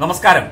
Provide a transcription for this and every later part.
നമസ്കാരം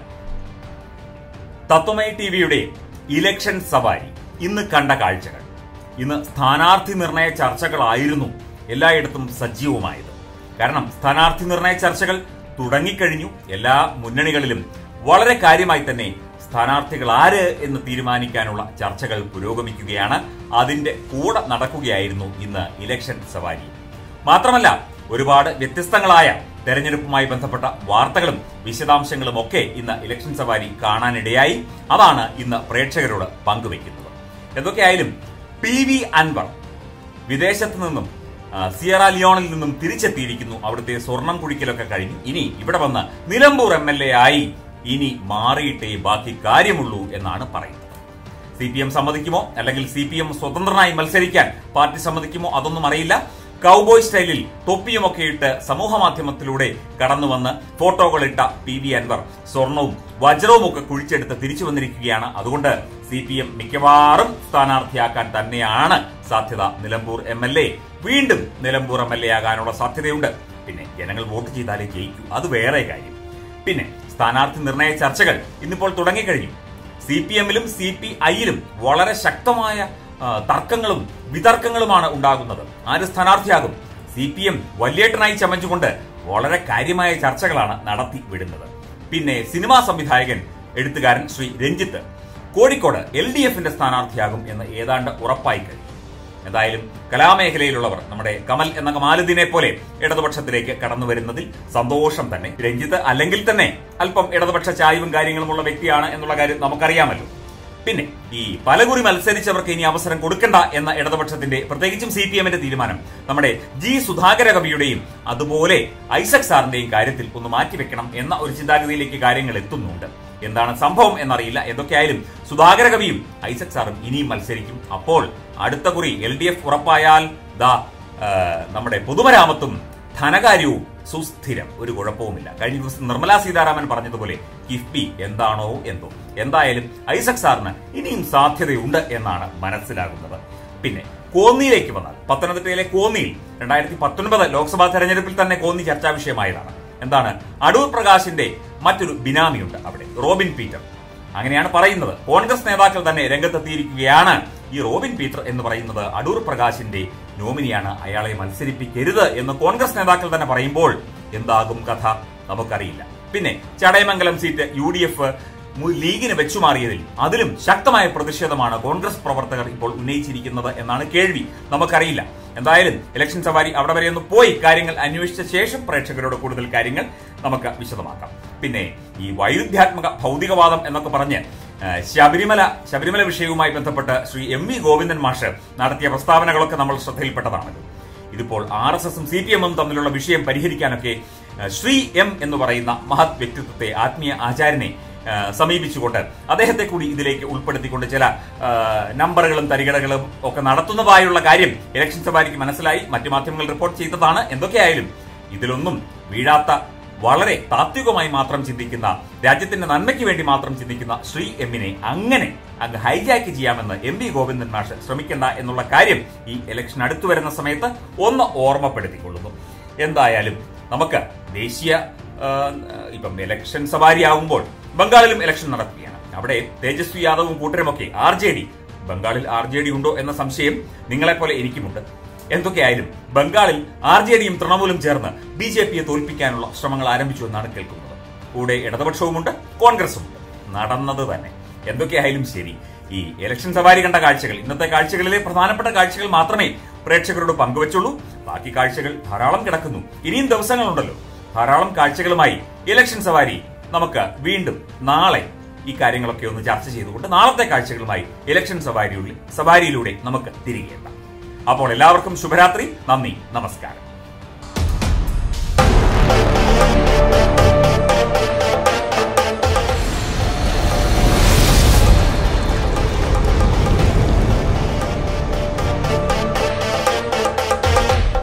തത്വമൈ ടിവിയുടെ ഇലക്ഷൻ സവാരി ഇന്ന് കണ്ട കാഴ്ചകൾ ഇന്ന് സ്ഥാനാർത്ഥി നിർണയ ചർച്ചകളായിരുന്നു എല്ലായിടത്തും സജീവമായത് കാരണം സ്ഥാനാർത്ഥി നിർണയ ചർച്ചകൾ തുടങ്ങിക്കഴിഞ്ഞു എല്ലാ മുന്നണികളിലും വളരെ കാര്യമായി തന്നെ സ്ഥാനാർത്ഥികൾ ആര് എന്ന് തീരുമാനിക്കാനുള്ള ചർച്ചകൾ പുരോഗമിക്കുകയാണ് അതിന്റെ കൂടെ നടക്കുകയായിരുന്നു ഇന്ന് ഇലക്ഷൻ സവാരി മാത്രമല്ല ഒരുപാട് വ്യത്യസ്തങ്ങളായ തെരഞ്ഞെടുപ്പുമായി ബന്ധപ്പെട്ട വാർത്തകളും വിശദാംശങ്ങളും ഒക്കെ ഇന്ന് ഇലക്ഷൻ സവാരി കാണാനിടയായി അതാണ് ഇന്ന് പ്രേക്ഷകരോട് പങ്കുവെക്കുന്നത് എന്തൊക്കെയായാലും പി വി അൻവർ വിദേശത്ത് നിന്നും ആ, സിയറ ലിയോണിൽ നിന്നും തിരിച്ചെത്തിയിരിക്കുന്നു അവിടുത്തെ സ്വർണം കുഴിക്കലൊക്കെ കഴിഞ്ഞു ഇനി ഇവിടെ വന്ന് നിലമ്പൂർ എം എൽ എ ആയി ഇനി മാറിയിട്ടേ ബാക്കി കാര്യമുള്ളൂ എന്നാണ് പറയുന്നത് സി പി എം സമ്മതിക്കുമോ അല്ലെങ്കിൽ സി പി എം സ്വതന്ത്രനായി മത്സരിക്കാൻ പാർട്ടി സമ്മതിക്കുമോ അതൊന്നും അറിയില്ല കൗബോയ് സ്റ്റൈലിൽ തൊപ്പിയുമൊക്കെ ഇട്ട് സമൂഹ മാധ്യമത്തിലൂടെ കടന്നു വന്ന് ഫോട്ടോകളിട്ട പി വി അൻവർ സ്വർണവും വജ്രവും ഒക്കെ കുഴിച്ചെടുത്ത് തിരിച്ചു വന്നിരിക്കുകയാണ് അതുകൊണ്ട് സി പി എം മിക്കവാറും സ്ഥാനാർത്ഥിയാക്കാൻ തന്നെയാണ് സാധ്യത നിലമ്പൂർ എം എൽ എ വീണ്ടും നിലമ്പൂർ എം എൽ എ ആകാനുള്ള സാധ്യതയുണ്ട് പിന്നെ ജനങ്ങൾ വോട്ട് ചെയ്താലേ ജയിക്കൂ അത് വേറെ കാര്യം പിന്നെ സ്ഥാനാർത്ഥി നിർണയ ചർച്ചകൾ ഇന്നിപ്പോൾ തുടങ്ങിക്കഴിഞ്ഞു സി പി എമ്മിലും സി പി ഐയിലും വളരെ ശക്തമായ ആ, തർക്കങ്ങളും വിതർക്കങ്ങളുമാണ് ഉണ്ടാകുന്നത് ആര് സ്ഥാനാർത്ഥിയാകും സി പി എം വല്യേട്ടനായി ചമഞ്ഞുകൊണ്ട് വളരെ കാര്യമായ ചർച്ചകളാണ് നടത്തി വിടുന്നത് പിന്നെ സിനിമാ സംവിധായകൻ എഴുത്തുകാരൻ ശ്രീ രഞ്ജിത്ത് കോഴിക്കോട് എൽ ഡി എഫിന്റെ സ്ഥാനാർത്ഥിയാകും എന്ന് ഏതാണ്ട് ഉറപ്പായി കഴിഞ്ഞു എന്തായാലും കലാമേഖലയിലുള്ളവർ നമ്മുടെ കമൽ എന്ന കമാലുദ്ദീനെ പോലെ ഇടതുപക്ഷത്തിലേക്ക് കടന്നു വരുന്നതിൽ സന്തോഷം തന്നെ രഞ്ജിത്ത് അല്ലെങ്കിൽ തന്നെ അല്പം ഇടതുപക്ഷ ചായവും കാര്യങ്ങളുമുള്ള വ്യക്തിയാണ് എന്നുള്ള കാര്യം നമുക്കറിയാമല്ലോ പിന്നെ ഈ പലകുറി മത്സരിച്ചവർക്ക് ഇനി അവസരം കൊടുക്കണ്ട എന്ന ഇടതുപക്ഷത്തിന്റെ പ്രത്യേകിച്ചും സി പി എമ്മിന്റെ തീരുമാനം നമ്മുടെ ജി സുധാകര കവിയുടെയും അതുപോലെ ഐസക് സാറിന്റെയും കാര്യത്തിൽ ഒന്ന് മാറ്റിവെക്കണം എന്ന ഒരു ചിന്താഗതിയിലേക്ക് കാര്യങ്ങൾ എത്തുന്നുണ്ട് എന്താണ് സംഭവം എന്നറിയില്ല എന്തൊക്കെയായാലും സുധാകര കവിയും ഐസക് സാറും ഇനിയും മത്സരിക്കും അപ്പോൾ അടുത്ത കുറി എൽ ഡി എഫ് ഉറപ്പായാൽ ദാ ആ, നമ്മുടെ പൊതുമരാമത്തും ധനകാര്യവും സുസ്ഥിരം ഒരു കുഴപ്പവുമില്ല കഴിഞ്ഞ ദിവസം നിർമ്മലാ സീതാരാമൻ പറഞ്ഞതുപോലെ കിഫ്ബി എന്താണോ എന്തോ എന്തായാലും ഐസക് സാറിന് ഇനിയും സാധ്യതയുണ്ട് എന്നാണ് മനസ്സിലാകുന്നത് പിന്നെ കോന്നിയിലേക്ക് വന്നാൽ പത്തനംതിട്ടയിലെ കോന്നിയിൽ രണ്ടായിരത്തി പത്തൊൻപത് ലോക്സഭാ തെരഞ്ഞെടുപ്പിൽ തന്നെ കോന്നി ചർച്ചാ വിഷയമായതാണ് എന്താണ് അടൂർ പ്രകാശിന്റെ മറ്റൊരു ബിനാമിയുണ്ട് അവിടെ റോബിൻ പീറ്റർ അങ്ങനെയാണ് പറയുന്നത് കോൺഗ്രസ് നേതാക്കൾ തന്നെ രംഗത്തെത്തിയിരിക്കുകയാണ് ഈ റോബിൻ പീറ്റർ എന്ന് പറയുന്നത് അടൂർ പ്രകാശിന്റെ നോമിനിയാണ് അയാളെ മത്സരിപ്പിക്കരുത് എന്ന് കോൺഗ്രസ് നേതാക്കൾ തന്നെ പറയുമ്പോൾ എന്താകും കഥ നമുക്കറിയില്ല പിന്നെ Chadayamangalam seat U D F ലീഗിന് വെച്ചുമാറിയതിൽ അതിലും ശക്തമായ പ്രതിഷേധമാണ് കോൺഗ്രസ് പ്രവർത്തകർ ഇപ്പോൾ ഉന്നയിച്ചിരിക്കുന്നത് എന്നാണ് കേൾവി നമുക്കറിയില്ല എന്തായാലും ഇലക്ഷൻ സവാരി അവിടെ വരെ ഒന്ന് പോയി കാര്യങ്ങൾ അന്വേഷിച്ച ശേഷം പ്രേക്ഷകരോട് കൂടുതൽ കാര്യങ്ങൾ നമുക്ക് വിശദമാക്കാം പിന്നെ ഈ വൈരുദ്ധ്യാത്മക ഭൗതികവാദം എന്നൊക്കെ പറഞ്ഞ് ആ, ശബരിമല ശബരിമല വിഷയവുമായി ബന്ധപ്പെട്ട് ശ്രീ എം വി ഗോവിന്ദൻ മാഷ് നടത്തിയ പ്രസ്താവനകളൊക്കെ നമ്മൾ ശ്രദ്ധയിൽപ്പെട്ടതാണല്ലോ ഇതിപ്പോൾ ആർ എസ് എസും സി പി എമ്മും തമ്മിലുള്ള വിഷയം പരിഹരിക്കാനൊക്കെ ആ, ശ്രീ എം എന്ന് പറയുന്ന മഹത് വ്യക്തിത്വത്തെ ആത്മീയ ആചാര്യനെ ആ, സമീപിച്ചുകൊണ്ട് അദ്ദേഹത്തെ കൂടി ഇതിലേക്ക് ഉൾപ്പെടുത്തിക്കൊണ്ട് ചില ആ, നമ്പറുകളും തരികടകളും ഒക്കെ നടത്തുന്നതായുള്ള കാര്യം ഇലക്ഷൻ സവാരിക്ക് മനസ്സിലായി മറ്റു മാധ്യമങ്ങൾ റിപ്പോർട്ട് ചെയ്തതാണ് എന്തൊക്കെയായാലും ഇതിലൊന്നും വീഴാത്ത വളരെ താത്വികമായി മാത്രം ചിന്തിക്കുന്ന രാജ്യത്തിന്റെ നന്മയ്ക്ക് വേണ്ടി മാത്രം ചിന്തിക്കുന്ന ശ്രീ എമ്മിനെ അങ്ങനെ അങ്ങ് ഹൈജാക്ക് ചെയ്യാമെന്ന് എം പി ഗോവിന്ദൻ മാഷ് ശ്രമിക്കേണ്ട എന്നുള്ള കാര്യം ഈ ഇലക്ഷൻ അടുത്തു വരുന്ന സമയത്ത് ഒന്ന് ഓർമ്മപ്പെടുത്തിക്കൊള്ളുന്നു എന്തായാലും നമുക്ക് ദേശീയ ആ, ഇപ്പം ഇലക്ഷൻ സവാരി ആകുമ്പോൾ ബംഗാളിലും ഇലക്ഷൻ നടക്കുകയാണ് അവിടെ തേജസ്വി യാദവും കൂട്ടരുമൊക്കെ ആർ ജെ ഡി ബംഗാളിൽ ആർ ജെ ഡി ഉണ്ടോ എന്ന സംശയം നിങ്ങളെപ്പോലെ എനിക്കുമുണ്ട് എന്തൊക്കെയായാലും ബംഗാളിൽ ആർ ജെ ഡിയും തൃണമൂലും ചേർന്ന് ബി ജെ പിയെ തോൽപ്പിക്കാനുള്ള ശ്രമങ്ങൾ ആരംഭിച്ചു എന്നാണ് കേൾക്കുന്നത് കൂടെ ഇടതുപക്ഷവുമുണ്ട് കോൺഗ്രസുമുണ്ട് നടന്നത് തന്നെ എന്തൊക്കെയായാലും ശരി ഈ ഇലക്ഷൻ സവാരി കണ്ട കാഴ്ചകൾ ഇന്നത്തെ കാഴ്ചകളിലെ പ്രധാനപ്പെട്ട കാഴ്ചകൾ മാത്രമേ പ്രേക്ഷകരോട് പങ്കുവച്ചുള്ളൂ ബാക്കി കാഴ്ചകൾ ധാരാളം കിടക്കുന്നു ഇനിയും ദിവസങ്ങളുണ്ടല്ലോ ധാരാളം കാഴ്ചകളുമായി ഇലക്ഷൻ സവാരി നമുക്ക് വീണ്ടും നാളെ ഈ കാര്യങ്ങളൊക്കെ ഒന്ന് ചർച്ച ചെയ്തുകൊണ്ട് നാളത്തെ കാഴ്ചകളുമായി ഇലക്ഷൻ സവാരിയുടെ സവാരിയിലൂടെ നമുക്ക് തിരികെ എത്താം അപ്പോൾ എല്ലാവർക്കും ശുഭരാത്രി നന്ദി നമസ്കാരം